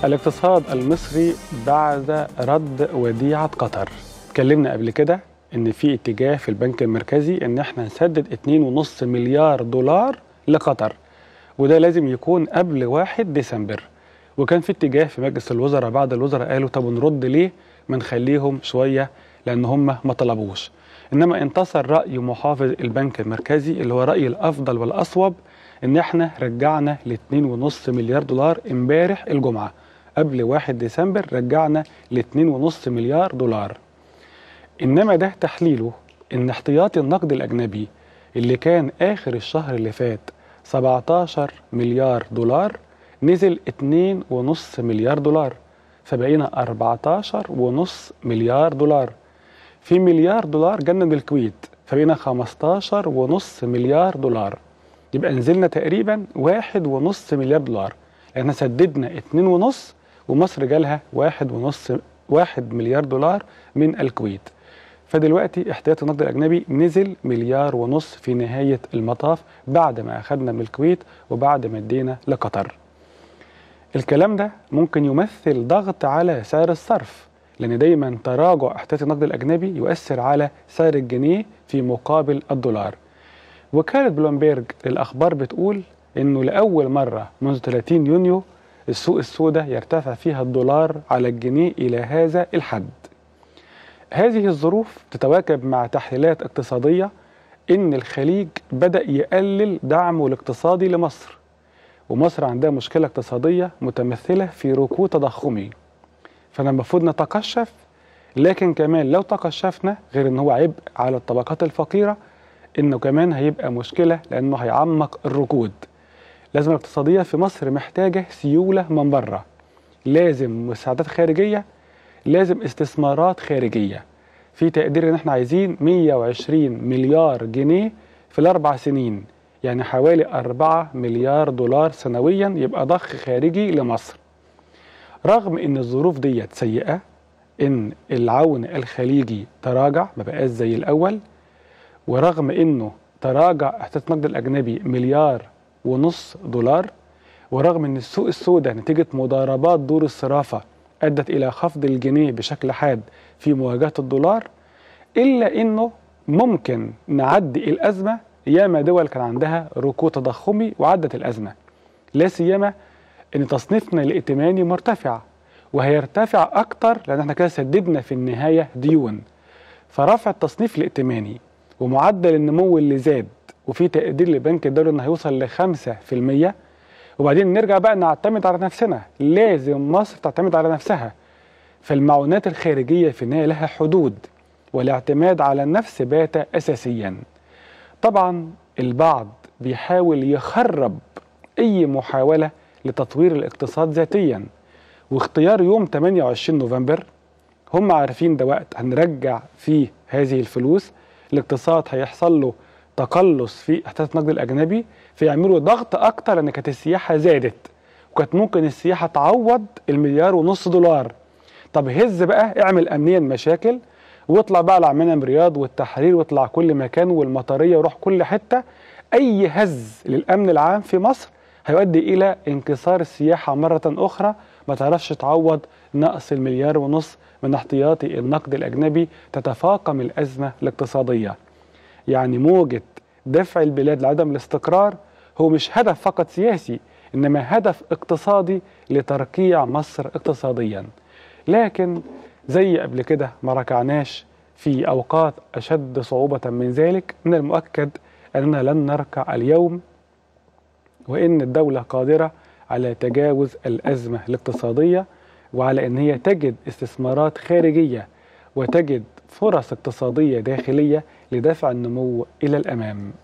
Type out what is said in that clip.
الاقتصاد المصري بعد رد وديعة قطر اتكلمنا قبل كده ان في اتجاه في البنك المركزي ان احنا نسدد 2.5 مليار دولار لقطر وده لازم يكون قبل 1 ديسمبر وكان في اتجاه في مجلس الوزراء بعض الوزراء قالوا طب نرد ليه ما نخليهم شويه لان هم ما طلبوش انما انتصر راي محافظ البنك المركزي اللي هو راي الافضل والاصوب ان احنا رجعنا ل 2.5 مليار دولار امبارح الجمعه قبل 1 ديسمبر رجعنا ل 2.5 مليار دولار انما ده تحليله ان احتياطي النقد الاجنبي اللي كان اخر الشهر اللي فات 17 مليار دولار نزل 2.5 مليار دولار فبقينا 14.5 مليار دولار في مليار دولار جنن الكويت فبقينا 15.5 مليار دولار يبقى نزلنا تقريبا 1.5 مليار دولار احنا سددنا 2.5 ومصر جالها 1.5 1 مليار دولار من الكويت فدلوقتي احتياطي النقد الاجنبي نزل مليار ونص في نهايه المطاف بعد ما اخذنا من الكويت وبعد ما ادينا لقطر. الكلام ده ممكن يمثل ضغط على سعر الصرف لان دايما تراجع احتياطي النقد الاجنبي يؤثر على سعر الجنيه في مقابل الدولار. وكاله بلومبيرج للاخبار بتقول انه لاول مره منذ 30 يونيو السوق السوداء يرتفع فيها الدولار على الجنيه الى هذا الحد. هذه الظروف تتواكب مع تحليلات اقتصادية إن الخليج بدأ يقلل دعمه الاقتصادي لمصر ومصر عندها مشكلة اقتصادية متمثلة في ركود تضخمي فأنا المفروض نتقشف لكن كمان لو تقشفنا غير إن هو عبء على الطبقات الفقيرة إنه كمان هيبقى مشكلة لأنه هيعمق الركود لازم الاقتصادية في مصر محتاجة سيولة من بره لازم مساعدات خارجية لازم استثمارات خارجية في تقدير ان احنا عايزين 120 مليار جنيه في الاربع سنين يعني حوالي 4 مليار دولار سنويا يبقى ضخ خارجي لمصر رغم ان الظروف ديت سيئة ان العون الخليجي تراجع ما بقاش زي الاول ورغم انه تراجع احتياط النقد الاجنبي مليار ونص دولار ورغم ان السوق السوداء نتيجة مضاربات دور الصرافة ادت الى خفض الجنيه بشكل حاد في مواجهه الدولار الا انه ممكن نعدي الازمه ياما دول كان عندها ركود تضخمي وعدت الازمه لا سيما ان تصنيفنا الائتماني مرتفع وهيرتفع اكتر لان احنا كده سددنا في النهايه ديون فرفع التصنيف الائتماني ومعدل النمو اللي زاد وفي تقدير لبنك الدولي انه هيوصل ل 5% وبعدين نرجع بقى نعتمد على نفسنا لازم مصر تعتمد على نفسها فالمعونات الخارجية في النهاية لها حدود والاعتماد على النفس بات أساسيا طبعا البعض بيحاول يخرب أي محاولة لتطوير الاقتصاد ذاتيا واختيار يوم 28 نوفمبر هم عارفين ده وقت هنرجع فيه هذه الفلوس الاقتصاد هيحصل له تقلص في احتياط النقد الاجنبي فيعملوا ضغط اكتر لان كانت السياحه زادت وكانت ممكن السياحه تعوض المليار ونص دولار طب هز بقى اعمل امنيا مشاكل واطلع بقى على عمان رياض والتحرير واطلع كل مكان والمطريه وروح كل حته اي هز للامن العام في مصر هيؤدي الى انكسار السياحه مره اخرى ما تعرفش تعوض نقص المليار ونص من احتياطي النقد الاجنبي تتفاقم الازمه الاقتصاديه يعني موجة دفع البلاد لعدم الاستقرار هو مش هدف فقط سياسي إنما هدف اقتصادي لترقيع مصر اقتصاديا لكن زي قبل كده ما ركعناش في أوقات أشد صعوبة من ذلك من المؤكد أننا لن نركع اليوم وإن الدولة قادرة على تجاوز الأزمة الاقتصادية وعلى أن هي تجد استثمارات خارجية وتجد فرص اقتصادية داخلية لدفع النمو إلى الأمام